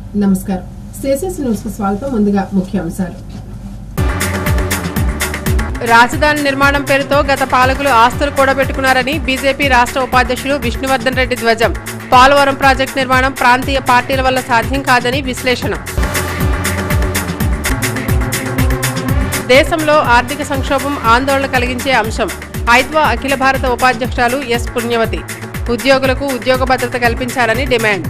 నమస్కారం సేసెస్ న్యూస్ కు స్వాగతం ముందుగా ముఖ్యాంశాలు రాజధాని నిర్మాణం పేరుతో గత పాలకులు ఆస్తులు కూడబెట్టుకున్నారని బీజేపీ రాష్ట్ర ఉపాధ్యక్షులు విష్ణువర్ధన్ రెడ్డి ధ్వజం పోలవరం ప్రాజెక్టు నిర్మాణం ప్రాంతీయ పార్టీల వల్ల సాధ్యం కాదని విశ్లేషణ దేశంలో ఆర్థిక సంక్షోభం ఆందోళన కలిగించే అంశం ఐద్వా అఖిల భారత ఉపాధ్యక్షురాలు ఎస్ పుణ్యవతి ఉద్యోగులకు ఉద్యోగ భద్రత కల్పించాలని డిమాండ్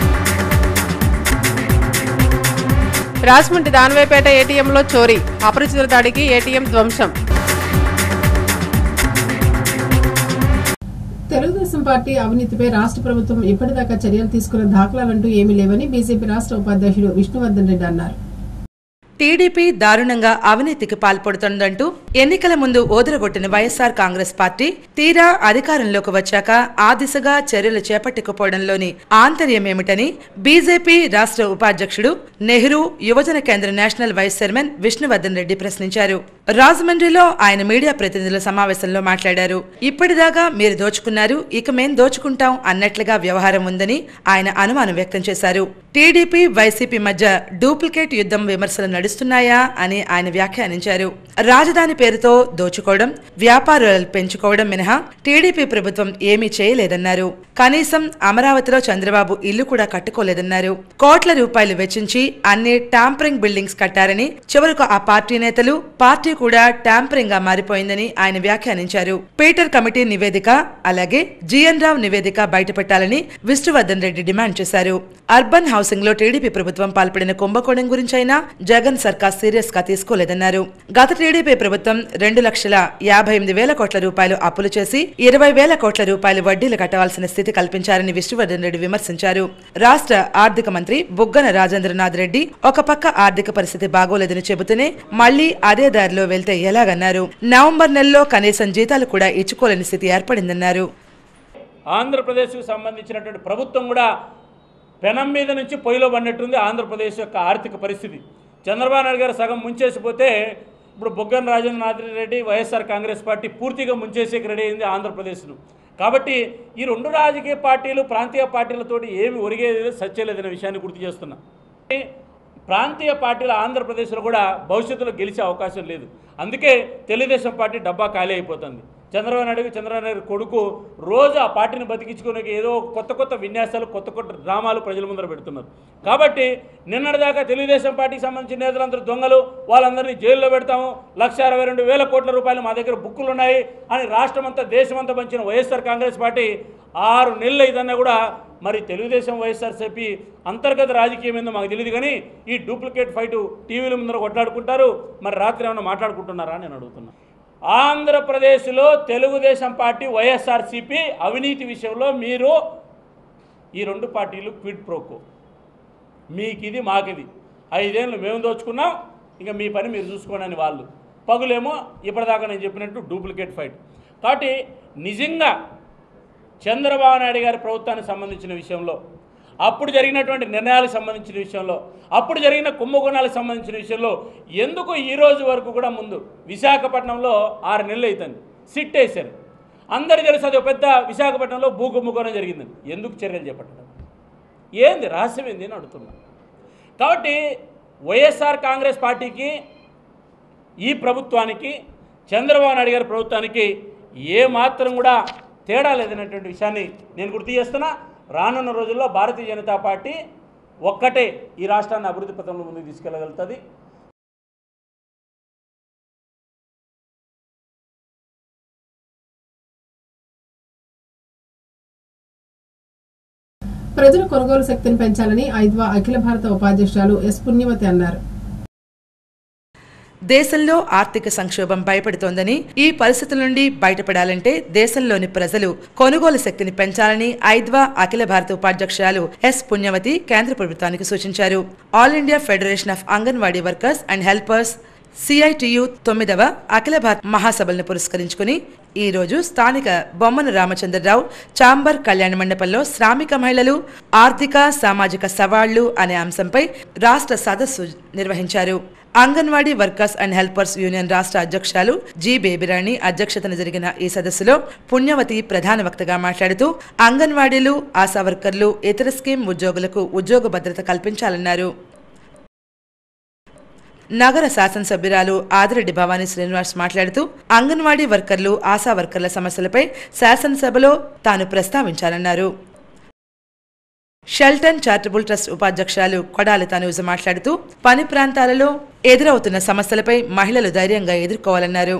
రాజమండ్రి దానవేపేట ఏటీఎంలో చోరీ అపరిచితుల దాడికి ఏటీఎం ధ్వంసం తెలుగుదేశం పార్టీ అవినీతిపై రాష్ట్ర ప్రభుత్వం ఇప్పటిదాకా చర్యలు తీసుకున్న దాఖలాలంటూ ఏమీ లేవని బీజేపీ రాష్ట్ర ఉపాధ్యక్షుడు విష్ణువర్ధన్ రెడ్డి అన్నారు టీడీపీ దారుణంగా అవినీతికి పాల్పడుతోందంటూ ఎన్నికల ముందు ఓదరగొట్టిన వైఎస్సార్ కాంగ్రెస్ పార్టీ తీరా అధికారంలోకి వచ్చాక ఆ దిశగా చర్యలు చేపట్టకపోవడంలోని ఆంతర్యమేమిటని బీజేపీ రాష్ట్ర ఉపాధ్యక్షుడు Nehru Yuvajana Kendra national vice chairman Vishnuvardhan Reddy ప్రశ్నించారు రాజమండ్రిలో ఆయన మీడియా ప్రతినిధుల సమావేశంలో మాట్లాడారు ఇప్పటిదాకా మీరు దోచుకున్నారు ఇక మేం దోచుకుంటాం అన్నట్లుగా వ్యవహారం ఉందని ఆయన అనుమానం వ్యక్తం చేశారు టీడీపీ వైసీపీ మధ్య డూప్లికేట్ యుద్ధం విమర్శలు నడుస్తున్నాయా అని ఆయన వ్యాఖ్యానించారు రాజధాని పేరుతో దోచుకోవడం వ్యాపారాలు పెంచుకోవడం మినహా టీడీపీ ప్రభుత్వం ఏమీ చేయలేదన్నారు కనీసం అమరావతిలో చంద్రబాబు ఇల్లు కూడా కట్టుకోలేదన్నారు కోట్ల రూపాయలు వెచ్చించి అన్ని టాంపరింగ్ బిల్డింగ్స్ కట్టారని చివరకు ఆ పార్టీ నేతలు పార్టీ కూడా టాంపరింగ్ గా మారిపోయిందని ఆయన వ్యాఖ్యానించారు పీటర్ కమిటీ నివేదిక అలాగే జిఎన్ రావు నివేదిక బయటపెట్టాలని విష్ణువర్ధన్ రెడ్డి డిమాండ్ చేశారు అర్బన్ హౌసింగ్ లో టీడీపీ ప్రభుత్వం పాల్పడిన కుంభకోణం గురించైనా జగన్ సర్కార్ సీరియస్ గా తీసుకోలేదన్నారు గత టీడీపీ ప్రభుత్వం రెండు లక్షల యాభై ఎనిమిది వేల కోట్ల రూపాయలు అప్పులు చేసి ఇరవై వేల కోట్ల రూపాయలు వడ్డీలు కట్టవలసిన స్థితి కల్పించారని విష్ణువర్ధన్ రెడ్డి విమర్శించారు రాష్ట్ర ఆర్థిక మంత్రి బుగ్గన రాజేంద్రనాథ్ రెడ్డి ఒక పక్క ఆర్థిక పరిస్థితి బాగోలేదని చెబుతూనే మళ్లీ అదే దారిలో వెళ్తే ఎలాగన్నారు నవంబర్ నెలలో కనీసం జీతాలు కూడా ఇచ్చుకోలేని స్థితి ఏర్పడిందన్నారు ఆంధ్రప్రదేశ్కు సంబంధించినటువంటి ప్రభుత్వం కూడా పెనం మీద నుంచి పొయ్యిలో పడినట్టుంది ఆంధ్రప్రదేశ్ యొక్క ఆర్థిక పరిస్థితి చంద్రబాబు నాయుడు గారు సగం ముంచేసిపోతే ఇప్పుడు బొగ్గన రాజేంద్రనాథ్ రెడ్డి వైఎస్ఆర్ కాంగ్రెస్ పార్టీ పూర్తిగా ముంచేసేకి రెడీ అయింది ఆంధ్రప్రదేశ్ను కాబట్టి ఈ రెండు రాజకీయ పార్టీలు ప్రాంతీయ పార్టీలతోటి ఏమి ఒరిగేది లేదు, సచ్చేలేదనే విషయాన్ని గుర్తు చేస్తున్నా ప్రాంతీయ పార్టీలు ఆంధ్రప్రదేశ్లో కూడా భవిష్యత్తులో గెలిచే అవకాశం లేదు అందుకే తెలుగుదేశం పార్టీ డబ్బా ఖాళీ అయిపోతుంది చంద్రబాబు నాయుడు చంద్రబాబు నాయుడు కొడుకు రోజు ఆ పార్టీని బతికించుకునే ఏదో కొత్త కొత్త విన్యాసాలు కొత్త కొత్త డ్రామాలు ప్రజల ముందర పెడుతున్నారు కాబట్టి నిన్నటిదాకా తెలుగుదేశం పార్టీకి సంబంధించిన నేతలందరూ దొంగలు వాళ్ళందరినీ జైల్లో పెడతాము లక్ష అరవై రెండు వేల కోట్ల రూపాయలు మా దగ్గర బుక్కులు ఉన్నాయి అని రాష్ట్రమంతా దేశమంతా పంచిన వైఎస్ఆర్ కాంగ్రెస్ పార్టీ ఆరు నెలలు ఇదన్నా కూడా మరి తెలుగుదేశం వైఎస్ఆర్సీపీ అంతర్గత రాజకీయం ఏందో మాకు తెలియదు కానీ ఈ డూప్లికేట్ ఫైట్ టీవీల ముందర కొట్లాడుకుంటారు మరి రాత్రి ఏమైనా మాట్లాడుకుంటున్నారా అని నేను అడుగుతున్నా ఆంధ్రప్రదేశ్లో తెలుగుదేశం పార్టీ వైఎస్ఆర్సీపీ అవినీతి విషయంలో మీరు ఈ రెండు పార్టీలు క్విడ్ ప్రోకో మీకు ఇది మాకిది ఐదేళ్ళు మేము దోచుకున్నాం ఇంకా మీ పని మీరు చూసుకోండి అని వాళ్ళు పగులేమో ఇప్పటిదాకా నేను చెప్పినట్టు డూప్లికేట్ ఫైట్ కాబట్టి నిజంగా చంద్రబాబు నాయుడు గారి ప్రభుత్వానికి సంబంధించిన విషయంలో అప్పుడు జరిగినటువంటి నిర్ణయాలకు సంబంధించిన విషయంలో అప్పుడు జరిగిన కుంభకోణాలకు సంబంధించిన విషయంలో ఎందుకు ఈ రోజు వరకు కూడా ముందు విశాఖపట్నంలో ఆరు నెలలు అవుతుంది సిట్ వేశారు అందరూ తెలుసు అది ఒక పెద్ద విశాఖపట్నంలో భూ కుంభకోణం జరిగిందని ఎందుకు చర్యలు చేపట్టడం ఏంది రహస్యం ఏంది అని అడుగుతున్నా కాబట్టి వైఎస్ఆర్ కాంగ్రెస్ పార్టీకి ఈ ప్రభుత్వానికి చంద్రబాబు నాయుడు గారి ప్రభుత్వానికి ఏ మాత్రం కూడా తేడా లేదనేటువంటి విషయాన్ని నేను గుర్తు చేస్తున్నా రానున్న రోజుల్లో భారతీయ జనతా పార్టీ ఒక్కటే ఈ రాష్ట్రాన్ని అభివృద్ధి పథంలో ముందుకు తీసుకెళ్ళగలుగుతుంది ప్రజల కొనుగోలు శక్తిని పెంచాలని ఐద్వా అఖిల భారత ఉపాధ్యక్షురాలు ఎస్ పుణ్యవతి అన్నారు దేశంలో ఆర్థిక సంక్షోభం భయపడుతోందని ఈ పరిస్థితుల నుండి బయటపడాలంటే దేశంలోని ప్రజలు కొనుగోలు శక్తిని పెంచాలని ఐద్వా అఖిల భారత ఉపాధ్యక్షురాలు ఎస్ పుణ్యవతి కేంద్ర ప్రభుత్వానికి సూచించారు all India federation of anganwadi workers and helpers CITU తొమ్మిదవ అఖిల భారత మహాసభలను పురస్కరించుకుని ఈ రోజు స్థానిక బొమ్మన రామచంద్రరావు చాంబర్ కళ్యాణ మండపంలో శ్రామిక మహిళలు ఆర్థిక సామాజిక సవాళ్లు అనే అంశంపై రాష్ట్ర సదస్సు నిర్వహించారు anganwadi workers and helpers union రాష్ట్ర అధ్యక్షురాలు జి బేబిరాణి అధ్యక్షతన జరిగిన ఈ సదస్సులో పుణ్యవతి ప్రధాన వక్తగా మాట్లాడుతూ అంగన్వాడీలు ఆశా వర్కర్లు ఇతర స్కీమ్ ఉద్యోగులకు ఉద్యోగ భద్రత కల్పించాలన్నారు నగర శాసనసభ్యురాలు ఆదిరెడ్డి భవానీ శ్రీనివాస్ మాట్లాడుతూ అంగన్వాడీ వర్కర్లు ఆశా వర్కర్ల సమస్యలపై శాసనసభలో తాను ప్రస్తావించాలన్నారు షెల్టన్ చారిటబుల్ ట్రస్ట్ ఉపాధ్యక్షురాలు కొడాలి తనూజ మాట్లాడుతూ పని ప్రాంతాలలో ఎదురవుతున్న సమస్యలపై మహిళలు ధైర్యంగా ఎదుర్కోవాలన్నారు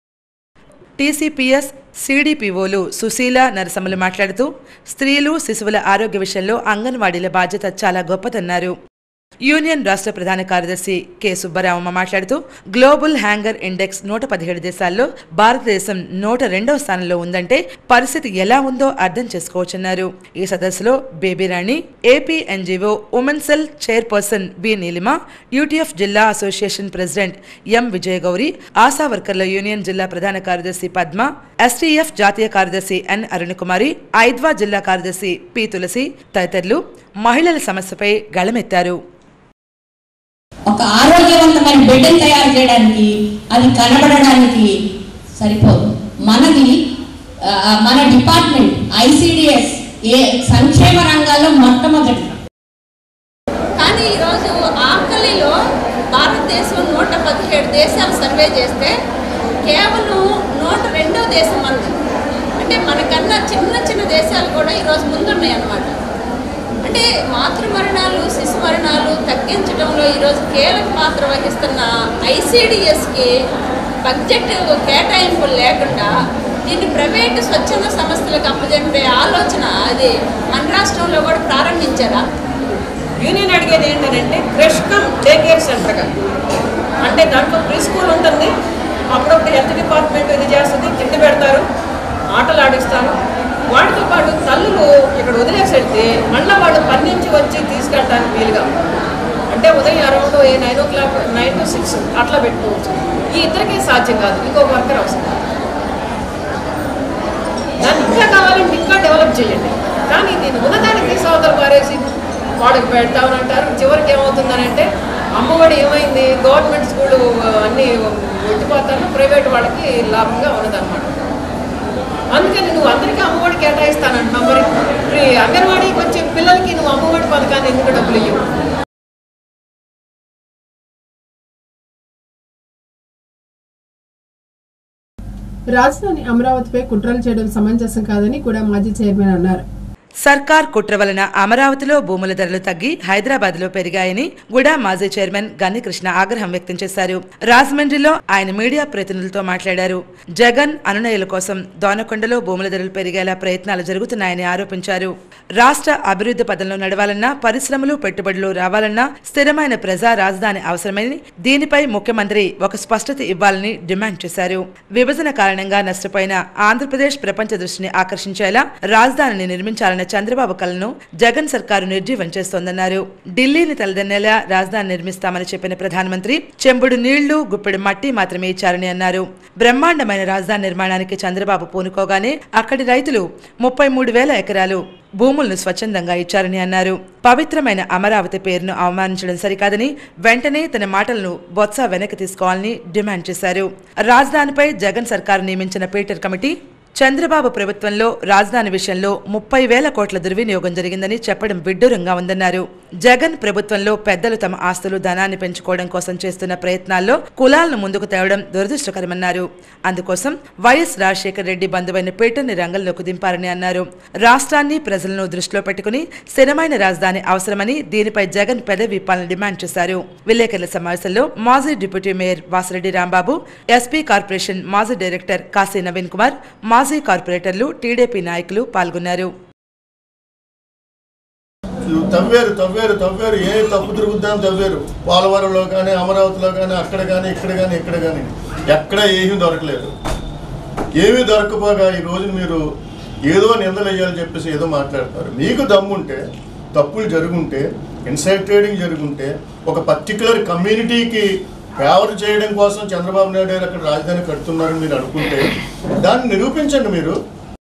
టీసీపీఎస్ సీడీపీఓలు సుశీల నరసమ్మలు మాట్లాడుతూ స్త్రీలు శిశువుల ఆరోగ్య విషయంలో అంగన్వాడీల బాధ్యత చాలా గొప్పదన్నారు యూనియన్ రాష్ట్ర ప్రధాన కార్యదర్శి కె సుబ్బరామమ్మ మాట్లాడుతూ గ్లోబల్ హ్యాంగర్ ఇండెక్స్ నూట పదిహేడు దేశాల్లో భారతదేశం నూట రెండవ స్థానంలో ఉందంటే పరిస్థితి ఎలా ఉందో అర్థం చేసుకోవచ్చన్నారు ఈ సదస్సులో Babyrani AP NGO women cell chairperson B Neelima UTF జిల్లా association president M Vijayagauri Asha వర్కర్ల యూనియన్ జిల్లా ప్రధాన కార్యదర్శి పద్మ ఎస్టీఎఫ్ జాతీయ కార్యదర్శి ఎన్ అరుణకుమారి ఐద్వా జిల్లా కార్యదర్శి పి తులసి తదితరులు మహిళల సమస్యపై గళమెత్తారు ఒక ఆరోగ్యవంతమైన బిడ్డను తయారు చేయడానికి అది కనబడడానికి సరిపోదు మనది ఆ, మన డిపార్ట్మెంట్ ఐసిడిఎస్ ఏ సంక్షేమ రంగాల్లో మొట్టమొదటి కానీ ఈరోజు ఆకలిలో భారతదేశం నూట పదిహేడు దేశాలు సర్వే చేస్తే కేవలం నూట రెండో దేశం మనది అంటే మనకన్నా చిన్న చిన్న దేశాలు కూడా ఈరోజు ముందున్నాయి అన్నమాట అంటే మాతృ మరణాలు శిశు మరణాలు తగ్గించడంలో ఈరోజు కీలక పాత్ర వహిస్తున్న ఐసిడిఎస్కి బడ్జెట్ కేటాయింపులు లేకుండా దీన్ని ప్రైవేటు స్వచ్ఛంద సంస్థలకు అప్పచెప్పే ఆలోచన అది మన రాష్ట్రంలో కూడా ప్రారంభించారా యూనియన్ అడిగేది ఏంటంటే క్రష్ కమ్ డే కేర్ సెంటర్గా అంటే దాంట్లో ప్రీ స్కూల్ ఉంటుంది అప్పుడప్పుడు హెల్త్ డిపార్ట్మెంట్ ఇది చేస్తుంది తిండి పెడతారు ఆటలు ఆడిస్తారు వాటితో పాటు తల్లులు ఇక్కడ వదిలేసి వెళ్తే మళ్ళీ వాళ్ళు పని నుంచి వచ్చి తీసుకెళ్ళడానికి వీలుగా అంటే ఉదయం around a nine o'clock nine to six అట్లా పెట్టుకోవచ్చు ఈ ఇద్దరికీ సాధ్యం కాదు ఇంకో వర్కర్ అవసరం దాన్ని ఇంకా కావాలంటే ఇంకా డెవలప్ చేయండి కానీ దీన్ని ఉన్నదానికి తీసవతలు పారేసి వాడికి పెడతామని అంటారు చివరికి ఏమవుతుందనంటే అమ్మఒడి ఏమైంది గవర్నమెంట్ స్కూల్ అన్నీ ఒట్టిపోతాను ప్రైవేట్ వాళ్ళకి లాభంగా ఉన్నదన్నమాట అందుకని నువ్వు అందరికీ అమ్మఒడి కేటాయిస్తానంటున్నావు మరి మరి అంగన్వాడీకి వచ్చే పిల్లలకి నువ్వు అమ్మఒడి పథకాన్ని ఎందుకు డబ్బులు ఇవ్వవు రాజధాని అమరావతిపై కుట్రలు చేయడం సమంజసం కాదని కూడా మాజీ చైర్మన్ అన్నారు సర్కార్ కుట్ర వలన అమరావతిలో భూముల ధరలు తగ్గి హైదరాబాద్ లో పెరిగాయని గుడా మాజీ చైర్మన్ గన్ని కృష్ణ ఆగ్రహం వ్యక్తం చేశారు రాజమండ్రిలో ఆయన మీడియా ప్రతినిధులతో మాట్లాడారు జగన్ అనునయుల కోసం దోనకొండలో భూముల ధరలు పెరిగేలా ప్రయత్నాలు జరుగుతున్నాయని ఆరోపించారు రాష్ట్ర అభివృద్ధి పదంలో నడవాలన్నా పరిశ్రమలు పెట్టుబడులు రావాలన్నా స్థిరమైన ప్రజా రాజధాని అవసరమని దీనిపై ముఖ్యమంత్రి ఒక స్పష్టత ఇవ్వాలని డిమాండ్ చేశారు విభజన కారణంగా నష్టపోయిన ఆంధ్రప్రదేశ్ ప్రపంచ దృష్టిని ఆకర్షించేలా రాజధానిని నిర్మించాలన్న చంద్రబాబు కలను జగన్ సర్కారు నిర్జీవం చేస్తోందన్నారు ఢిల్లీని తలదన్నేలా రాజధాని నిర్మిస్తామని చెప్పిన ప్రధానమంత్రి చెంబుడు నీళ్లు గుప్పెడు మట్టి మాత్రమే ఇచ్చారని అన్నారు బ్రహ్మాండమైన రాజధాని నిర్మాణానికి చంద్రబాబు పూనుకోగానే అక్కడి రైతులు ముప్పై మూడు వేల ఎకరాలు భూములను స్వచ్ఛందంగా ఇచ్చారని అన్నారు పవిత్రమైన అమరావతి పేరును అవమానించడం సరికాదని వెంటనే తన మాటలను బొత్స వెనక్కి తీసుకోవాలని డిమాండ్ చేశారు రాజధానిపై జగన్ సర్కారు నియమించిన పీటర్ కమిటీ చంద్రబాబు ప్రభుత్వంలో రాజధాని విషయంలో ముప్పై వేల కోట్ల దుర్వినియోగం జరిగిందని చెప్పడం విడ్డూరంగా ఉందన్నారు జగన్ ప్రభుత్వంలో పెద్దలు తమ ఆస్తులు ధనాన్ని పెంచుకోవడం కోసం చేస్తున్న ప్రయత్నాల్లో కులాలను ముందుకు తేవడం దురదృష్టకరమన్నారు అందుకోసం వైఎస్ రాజశేఖర రెడ్డి బంధువైన పీటర్ని రంగంలోకి దింపారని అన్నారు రాష్ట్రాన్ని ప్రజలను దృష్టిలో పెట్టుకుని స్థిరమైన రాజధాని అవసరమని దీనిపై జగన్ పెదవి విప్పాలని డిమాండ్ చేశారు విలేకరుల సమావేశంలో మాజీ deputy mayor Vasireddy Rambabu SP corporation మాజీ డైరెక్టర్ కాశీ నవీన్ కుమార్ మాజీ కార్పొరేటర్లు టీడీపీ నాయకులు పాల్గొన్నారు తవ్వారు తవ్వారు తవ్వారు ఏ తప్పు తిరుగుద్దాం తవ్వారు పోలవరంలో కానీ అమరావతిలో కానీ అక్కడ కానీ ఇక్కడ కానీ ఇక్కడ కానీ ఎక్కడ ఏమీ దొరకలేదు ఏమీ దొరకపోగా ఈ రోజు మీరు ఏదో నిందలు వేయాలని చెప్పేసి ఏదో మాట్లాడతారు మీకు దమ్ముంటే తప్పులు జరుగుంటే ఇన్సైడ్ ట్రేడింగ్ జరుగుంటే ఒక పర్టికులర్ కమ్యూనిటీకి ఫేవర్ చేయడం కోసం చంద్రబాబు నాయుడు గారు అక్కడ రాజధాని కడుతున్నారని మీరు అనుకుంటే దాన్ని నిరూపించండి మీరు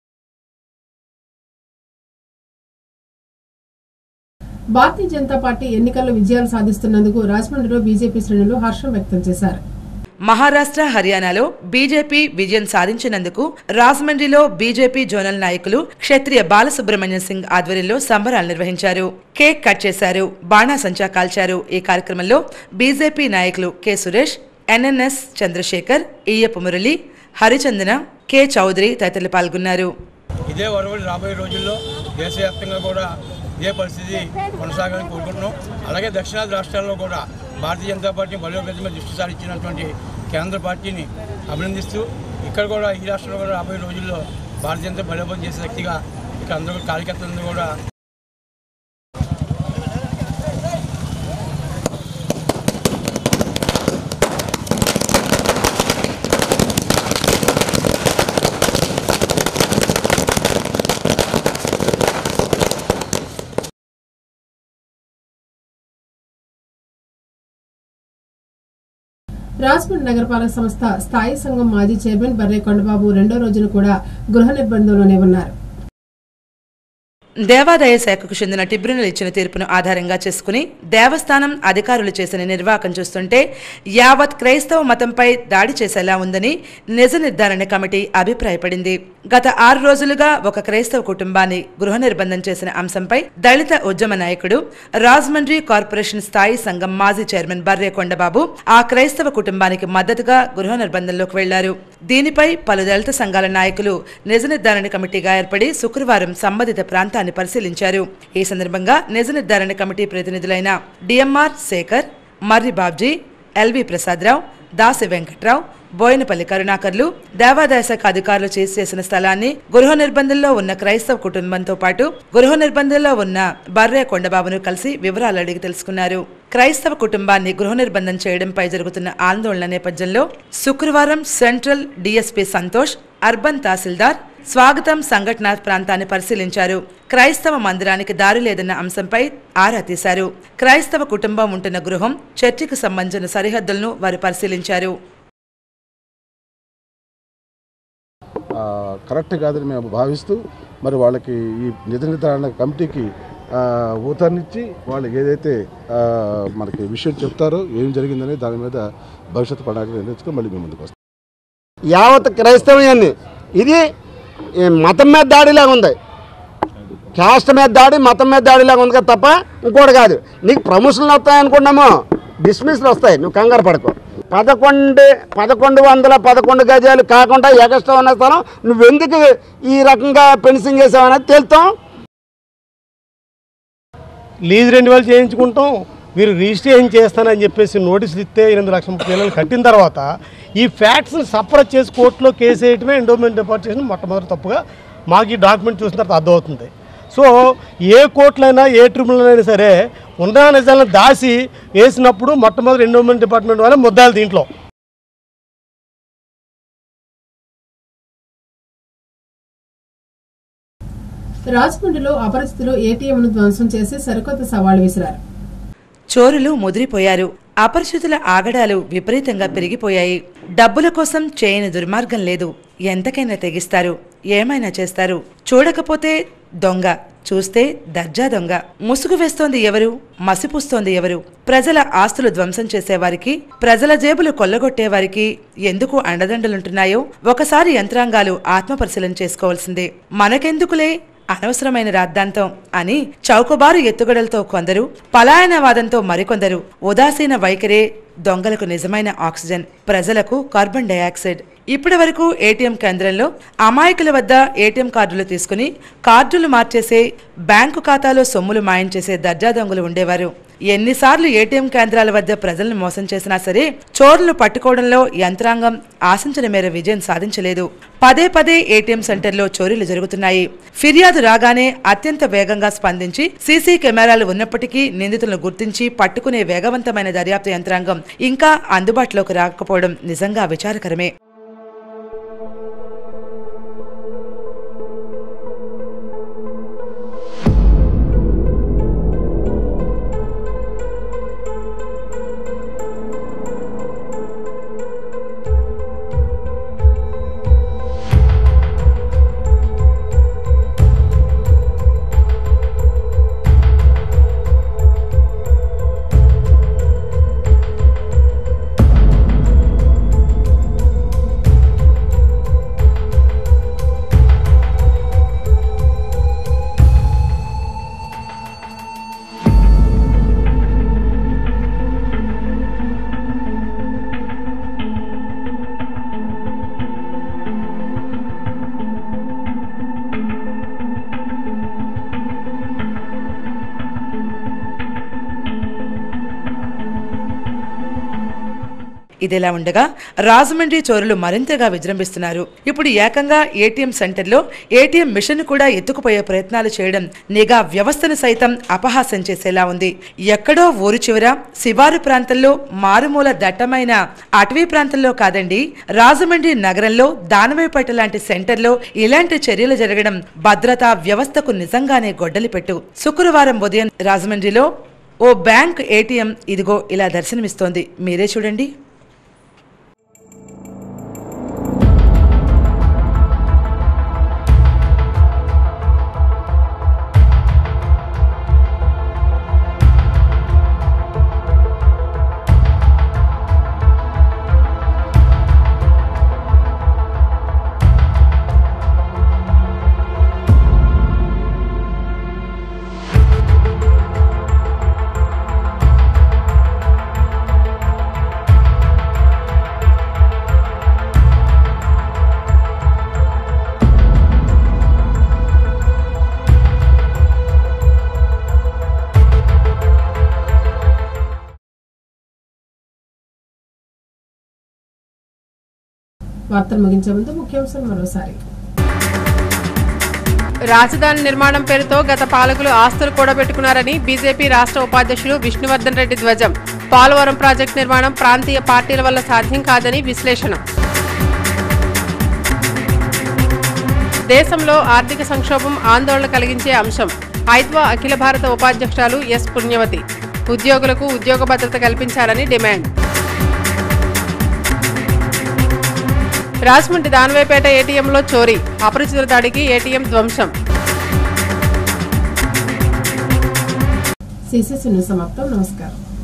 భారతీయ జనతా పార్టీ ఎన్నికల్లో విజయాలు సాధిస్తున్నందుకు రాజమండ్రిలో బీజేపీ శ్రేణులు హర్షం వ్యక్తం చేశారు మహారాష్ట్ర హర్యానాలో బీజేపీ విజయం సాధించినందుకు రాజమండ్రిలో బీజేపీ జోనల్ నాయకులు క్షత్రియ బాలసుబ్రహ్మణ్యం సింగ్ ఆధ్వర్యంలో సంబరాలు నిర్వహించారు కేక్ కట్ చేశారు బాణాసంచా కాల్చారు ఈ కార్యక్రమంలో బీజేపీ నాయకులు K Suresh NNS Chandrasekhar Eeyapu Murali Harichandana K Chowdary తదితరులు పాల్గొన్నారు ఇదే ఒరవడి రాబోయే రోజుల్లో దేశవ్యాప్తంగా కూడా ఇదే పరిస్థితి కొనసాగాలని కోరుకుంటున్నాం అలాగే దక్షిణాది రాష్ట్రాల్లో కూడా భారతీయ జనతా పార్టీ బలోపేతం మీద దృష్టి సారించినటువంటి కేంద్ర పార్టీని అభినందిస్తూ ఇక్కడ కూడా ఈ రాష్ట్రంలో కూడా రాబోయే రోజుల్లో భారతీయ జనతా బలోపేతం చేసే శక్తిగా ఇక్కడ అందరూ కార్యకర్తలందరూ కూడా రాజమండ్రి నగరపాలక సంస్థ స్థాయి సంఘం మాజీ చైర్మన్ బర్రే కొండబాబు రెండో రోజున కూడా గృహ నిర్బంధంలోనే ఉన్నారు దేవాదాయ శాఖకు చెందిన ట్రిబ్యునల్ ఇచ్చిన తీర్పును ఆధారంగా చేసుకుని దేవస్థానం అధికారులు చేసిన నిర్వాకం చూస్తుంటే యావత్ క్రైస్తవ మతంపై దాడి చేసేలా ఉందని నిజ నిర్ధారణ కమిటీ అభిప్రాయపడింది గత ఆరు రోజులుగా ఒక క్రైస్తవ కుటుంబాన్ని గృహ నిర్బంధం చేసిన అంశంపై దళిత ఉద్యమ నాయకుడు రాజమండ్రి కార్పొరేషన్ స్థాయి సంఘం మాజీ చైర్మన్ బర్రే కొండబాబు ఆ క్రైస్తవ కుటుంబానికి మద్దతుగా గృహ నిర్బంధంలోకి వెళ్లారు దీనిపై పలు దళిత సంఘాల నాయకులు నిజ నిర్ధారణ కమిటీగా ఏర్పడి శుక్రవారం సంబంధిత ప్రాంతాన్ని పరిశీలించారు ఈ సందర్భంగా నిజ నిర్ధారణ కమిటీ ప్రతినిధులైన డిఎంఆర్ శేఖర్ మర్రి బాబ్జీ ఎల్వి ప్రసాదరావు దాసి వెంకట్రావు బోయినపల్లి కరుణాకర్లు దేవాదాయ శాఖ అధికారులు చేసి చేసిన స్థలాన్ని గృహ నిర్బంధంలో ఉన్న క్రైస్తవ కుటుంబంతో పాటు గృహ నిర్బంధంలో ఉన్న బర్రే కొండబాబును కలిసి వివరాలు అడిగి తెలుసుకున్నారు క్రైస్తవ కుటుంబాన్ని గృహ నిర్బంధం చేయడంపై జరుగుతున్న ఆందోళన నేపథ్యంలో శుక్రవారం సెంట్రల్ డీఎస్పీ సంతోష్ అర్బన్ తహసీల్దార్ స్వాగతం సంఘటన ప్రాంతాన్ని పరిశీలించారు క్రైస్తవ మందిరానికి దారి లేదన్న అంశంపై ఆరా తీశారు క్రైస్తవ కుటుంబం ఉంటున్న గృహం చర్చికి సంబంధించిన సరిహద్దులను వారు పరిశీలించారు ఆ, కరెక్ట్ కాదని మేము భావిస్తూ మరి వాళ్ళకి ఈ నిధి నిర్ధారణ కమిటీకి ఆ, ఊతనిచ్చి వాళ్ళకి ఏదైతే ఆ, మనకి విషయం చెప్తారో ఏం జరిగిందని దాని మీద భవిష్యత్తు ప్రణాళిక నిర్ణయించుకొని మళ్ళీ మేము ముందుకు వస్తాం యావత్ క్రైస్తవ్యాన్ని ఇది ఈ మతం మీద దాడిలాగా ఉంది క్యాస్ట్ మీద దాడి మతం మీద దాడిలాగా ఉంది కదా తప్ప ఇంకోటి కాదు నీకు ప్రమోషన్లు వస్తాయి అనుకున్నామో డిస్మిస్లు వస్తాయి నువ్వు కంగారు పడకు పదకొండు పదకొండు వందల పదకొండు గజాలు కాకుండా ఎగస్ట్రా ఉన్న స్థలం నువ్వెందుకు ఈ రకంగా ఫెన్సింగ్ చేసావనేది తెలుతాం లీజ్ రెన్యువల్ చేయించుకుంటాం మీరు రిజిస్ట్రేషన్ చేస్తానని చెప్పేసి నోటీసులు ఇస్తే ఎనిమిది లక్షల ముప్పై వేలు కట్టిన తర్వాత ఈ ఫ్యాక్ట్స్ని సపరేట్ చేసి కోర్టులో కేసు వేయటమే ఎండోమెంట్ డిపార్ట్మెంట్ మొట్టమొదటి తప్పుగా మాకు ఈ డాక్యుమెంట్ చూసిన తర్వాత అర్థమవుతుంది సో ఏ కోర్టులైనా ఏ ట్రిబ్యునల్ అయినా సరే ఉన్న నిజాలను దాసి వేసినప్పుడు మొట్టమొదటి ఎండోమెంట్ డిపార్ట్మెంట్ వాళ్ళే ముద్దాలు దీంట్లో రాజమండ్రిలో అపరిచితులు ఏటీఎంను ధ్వంసం చేసి సరికొత్త సవాళ్లు విసిరారు చోరులు ముదిరిపోయారు అపరిచితుల ఆగడాలు విపరీతంగా పెరిగిపోయాయి డబ్బుల కోసం చేయని దుర్మార్గం లేదు ఎంతకైనా తెగిస్తారు ఏమైనా చేస్తారు చూడకపోతే దొంగ చూస్తే దర్జా దొంగ ముసుగు వేస్తోంది ఎవరు మసిపూస్తోంది ఎవరు ప్రజల ఆస్తులు ధ్వంసం చేసేవారికి ప్రజల జేబులు కొల్లగొట్టేవారికి ఎందుకు అండదండలుంటున్నాయో ఒకసారి యంత్రాంగాలు ఆత్మపరిశీలన చేసుకోవాల్సిందే మనకెందుకులే అనవసరమైన రాద్ధాంతం అని చౌకబారు ఎత్తుగడలతో కొందరు పలాయనవాదంతో మరికొందరు ఉదాసీన వైఖరే దొంగలకు నిజమైన ఆక్సిజన్ ప్రజలకు కార్బన్ డయాక్సైడ్ ఇప్పటి వరకు ఏటీఎం కేంద్రంలో అమాయకుల వద్ద ఏటీఎం కార్డులు తీసుకుని కార్డులు మార్చేసే బ్యాంకు ఖాతాలో సొమ్ములు మాయం చేసే దర్జా దొంగలు ఉండేవారు ఎన్నిసార్లు ఏటీఎం కేంద్రాల వద్ద ప్రజలను మోసం చేసినా సరే చోరులు పట్టుకోవడంలో యంత్రాంగం ఆశించిన మేర విజయం సాధించలేదు పదే పదే ఏటీఎం సెంటర్లో చోరీలు జరుగుతున్నాయి ఫిర్యాదు రాగానే అత్యంత వేగంగా స్పందించి సీసీ కెమెరాలు ఉన్నప్పటికీ నిందితులను గుర్తించి పట్టుకునే వేగవంతమైన దర్యాప్తు యంత్రాంగం ఇంకా అందుబాటులోకి రాకపోవడం నిజంగా విచారకరమే ఇదిలా ఉండగా రాజమండ్రి చోరులు మరింతగా విజృంభిస్తున్నారు ఇప్పుడు ఏకంగా ఏటీఎం సెంటర్లో ఏటీఎం మిషన్ కూడా ఎత్తుకుపోయే ప్రయత్నాలు చేయడం నిఘా వ్యవస్థను సైతం అపహాస్యం చేసేలా ఉంది ఎక్కడో ఊరు చివర శివారు ప్రాంతంలో మారుమూల దట్టమైన అటవీ ప్రాంతంలో కాదండి రాజమండ్రి నగరంలో దానవేపేట లాంటి సెంటర్లో ఇలాంటి చర్యలు జరగడం భద్రతా వ్యవస్థకు నిజంగానే గొడ్డలి పెట్టు శుక్రవారం ఉదయం రాజమండ్రిలో ఓ బ్యాంక్ ఏటీఎం ఇదిగో ఇలా దర్శనమిస్తోంది మీరే చూడండి వార్తలు ముగించే ముందు ముఖ్యాంశాలు మరోసారి రాజధాని నిర్మాణం పేరుతో గత పాలకులు ఆస్తులు కూడబెట్టుకున్నారని బీజేపీ రాష్ట్ర ఉపాధ్యక్షులు విష్ణువర్ధన్ రెడ్డి ధ్వజం పోలవరం ప్రాజెక్టు నిర్మాణం ప్రాంతీయ పార్టీల వల్ల సాధ్యం కాదని విశ్లేషణ దేశంలో ఆర్థిక సంక్షోభం ఆందోళన కలిగించే అంశం ఐద్వా అఖిల భారత ఉపాధ్యక్షురాలు ఎస్ పుణ్యవతి ఉద్యోగులకు ఉద్యోగ భద్రత కల్పించాలని డిమాండ్ రాజమండ్రి దానవేపేట ఏటీఎంలో చోరీ అపరిచితుల దాడికి ఏటీఎం ధ్వంసం సిసిసి న్యూస్ సమాప్తం నమస్కారం